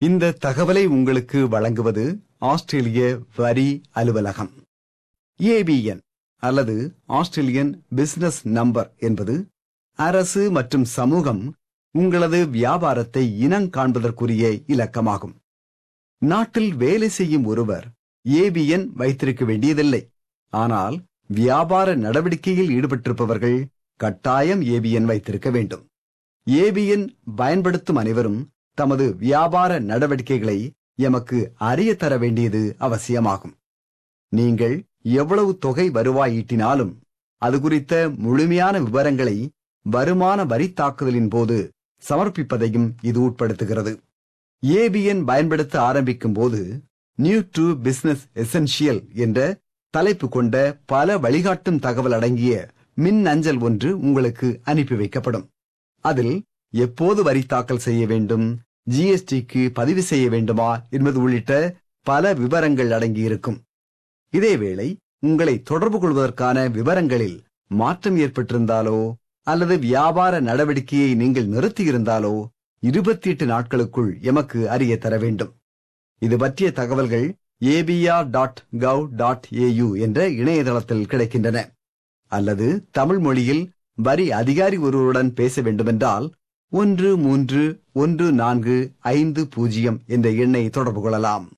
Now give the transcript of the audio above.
இந்த தகவலை உங்களுக்கு வழங்குவது ஆஸ்திரேலிய வரி அலுவலகம் ஏபிஎன் அல்லது ஆஸ்திரேலியன் பிசினஸ் நம்பர் என்பது அரசு மற்றும் சமூகம் உங்களது வியாபாரத்தை இனங் காண்பதற்குரிய இலக்கமாகும் நாட்டில் வேலை செய்யும் ஒருவர் ஏபிஎன் வைத்திருக்க வேண்டியதில்லை ஆனால் வியாபார நடவடிக்கையில் ஈடுபட்டிருப்பவர்கள் கட்டாயம் ஏபிஎன் வைத்திருக்க வேண்டும் ஏபிஎன் பயன்படுத்தும் அனைவரும் தமது வியாபார நடவடிக்கைகளை எமக்கு அறிய தர வேண்டியது அவசியமாகும் நீங்கள் எவ்வளவு தொகை வருவாய் ஈட்டினாலும் அது குறித்த முழுமையான விவரங்களை வருமான வரி தாக்குதலின் போது சமர்ப்பிப்பதையும் இது உட்படுத்துகிறது ஏபிஎன் பயன்படுத்த ஆரம்பிக்கும் போது நியூ டு பிசினஸ் எசென்ஷியல் என்ற தலைப்பு கொண்ட பல வழிகாட்டும் தகவல் அடங்கிய மின் அஞ்சல் ஒன்று உங்களுக்கு அனுப்பி வைக்கப்படும் அதில் எப்போது வரி தாக்கல் செய்ய வேண்டும் ஜிஎஸ்டிக்கு பதிவு செய்ய வேண்டுமா என்பது உள்ளிட்ட பல விவரங்கள் அடங்கியிருக்கும் இதேவேளை உங்களை தொடர்பு கொள்வதற்கான விவரங்களில் மாற்றம் ஏற்பட்டிருந்தாலோ அல்லது வியாபார நடவடிக்கையை நீங்கள் நிறுத்தியிருந்தாலோ இருபத்தி எட்டு நாட்களுக்குள் எமக்கு அறிய தர வேண்டும் இது பற்றிய தகவல்கள் ABR dot gov dot AU என்ற இணையதளத்தில் கிடைக்கின்றன அல்லது தமிழ் மொழியில் வரி அதிகாரி ஒருவருடன் பேச வேண்டுமென்றால் ஒன்று மூன்று ஒன்று நான்கு ஐந்து பூஜ்ஜியம் என்ற எண்ணை தொடர்பு கொள்ளலாம்